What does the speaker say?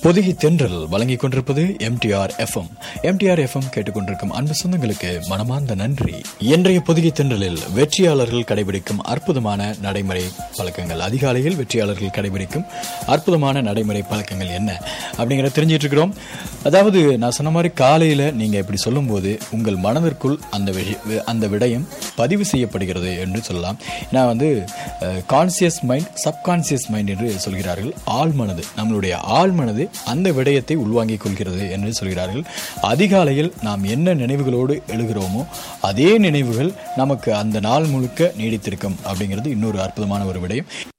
பொதுகி தென்றல் வழங்கிக் கொண்டிருப்பது எம்டிஆர் எஃப்எம் எம்டிஆர் எஃப்எம் கேட்டுக்கொண்டிருக்கும் அன்பு சொந்தங்களுக்கு மனமார்ந்த நன்றி இன்றைய பொதுகி தென்றலில் வெற்றியாளர்கள் கடைபிடிக்கும் அற்புதமான நடைமுறை பழக்கங்கள் அதிகாலையில் வெற்றியாளர்கள் கடைபிடிக்கும் அற்புதமான நடைமுறை பழக்கங்கள் என்ன அப்படிங்கிறத தெரிஞ்சிட்டு இருக்கிறோம் அதாவது நான் சொன்ன மாதிரி காலையில் நீங்கள் இப்படி சொல்லும்போது உங்கள் மனதிற்குள் அந்த விஷய அந்த விடயம் பதிவு செய்யப்படுகிறது என்று சொல்லலாம் நான் வந்து கான்சியஸ் மைண்ட் சப்கான்சியஸ் மைண்ட் என்று சொல்கிறார்கள் ஆழ் மனது நம்மளுடைய ஆழ் மனது அந்த விடயத்தை உள்வாங்கிக் கொள்கிறது என்று சொல்கிறார்கள் அதிகாலையில் நாம் என்ன நினைவுகளோடு எழுகிறோமோ அதே நினைவுகள் நமக்கு அந்த நாள் முழுக்க நீடித்திருக்கும் அப்படிங்கிறது இன்னொரு அற்புதமான ஒரு விடயம்